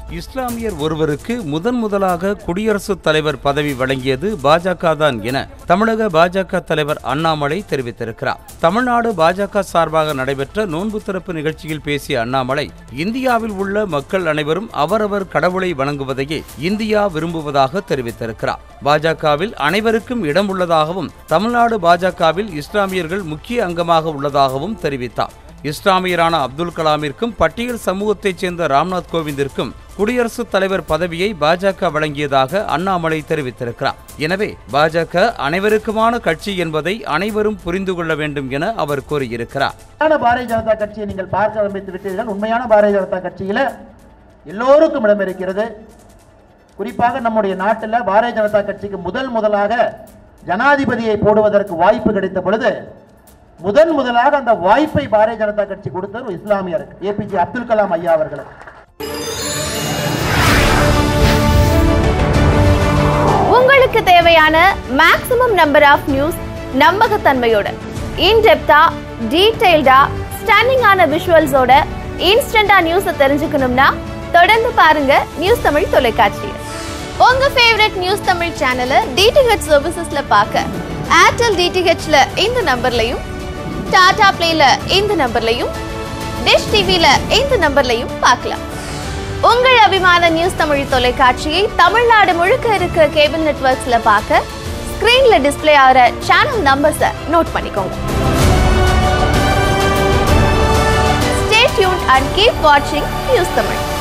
இஸ்லாமியர் ஒருவருக்கு முதன் முதலாக குடியரசுத் தலைவர் பதவி வழங்கியது பாஜக தான் என தமிழக பாஜக தலைவர் அண்ணாமலை தெரிவித்திருக்கிறார் தமிழ்நாடு பாஜக சார்பாக நடைபெற்ற நோன்பு திறப்பு நிகழ்ச்சியில் பேசிய அண்ணாமலை இந்தியாவில் உள்ள மக்கள் அனைவரும் அவரவர் கடவுளை வணங்குவதையே இந்தியா விரும்புவதாக தெரிவித்திருக்கிறார் பாஜகவில் அனைவருக்கும் இடம் உள்ளதாகவும் தமிழ்நாடு பாஜகவில் இஸ்லாமியர்கள் முக்கிய அங்கமாக உள்ளதாகவும் தெரிவித்தார் இஸ்லாமியரான அப்துல் கலாமிற்கும் பட்டியல் சமூகத்தைச் சேர்ந்த ராம்நாத் கோவிந்திற்கும் குடியரசுத் தலைவர் பதவியை பாஜக வழங்கியதாக அண்ணாமலை தெரிவித்திருக்கிறார் எனவே பாஜக அனைவருக்குமான கட்சி என்பதை அனைவரும் புரிந்து கொள்ள வேண்டும் என அவர் கூறியிருக்கிறார் உண்மையான பாரதிய ஜனதா கட்சியை நீங்கள் பார்க்க ஆரம்பித்து விட்டீர்கள் உண்மையான பாரதிய ஜனதா கட்சியில எல்லோருக்கும் இடம் இருக்கிறது குறிப்பாக நம்முடைய நாட்டில் பாரதிய ஜனதா கட்சிக்கு முதல் முதலாக ஜனாதிபதியை போடுவதற்கு வாய்ப்பு கிடைத்த பொழுது முதன் முதலாக அந்த வாய்ப்பை பாரதிய ஜனதா கட்சி கொடுத்தது ஒரு இஸ்லாமியர் ஏபிஜே அப்துல் கலாம் ஐயா அவர்களுக்கு உங்களுக்கு தேவையான மேக்ஸிமம் நம்பர் ஆஃப் நியூஸ் நம்பகத்தன்மையோட இன்டெப்தா டீடைல்டா ஸ்டன்னிங்கான விஷுவல்ஸோட இன்ஸ்டண்டா நியூஸை தெரிஞ்சுக்கணும்னா தொடர்ந்து பாருங்க நியூஸ் தமிழ் தொலைக்காட்சியில் உங்க ஃபேவரட் நியூஸ் தமிழ் சேனலை டிடிஹெச் சர்வீசஸ்ல பார்க்க ஏர்டெல் டிடிஹெச்ல இந்த நம்பர்லையும் டாடா பிளேல இந்த நம்பர்லையும் டிஷ் டிவில இந்த நம்பர்லையும் பார்க்கலாம் உங்கள் அபிமான நியூஸ் தமிழ் தொலைக்காட்சியை தமிழ்நாடு முழுக்க இருக்க கேபிள் நெட்வொர்க்ஸ்ல பார்க்க ஸ்கிரீன்ல டிஸ்ப்ளே ஆகிற சேனல் நம்பர்ஸை நோட் பண்ணிக்கோங்க ஸ்டே டியூன் அண்ட் கீப் வாட்சிங் நியூஸ் தமிழ்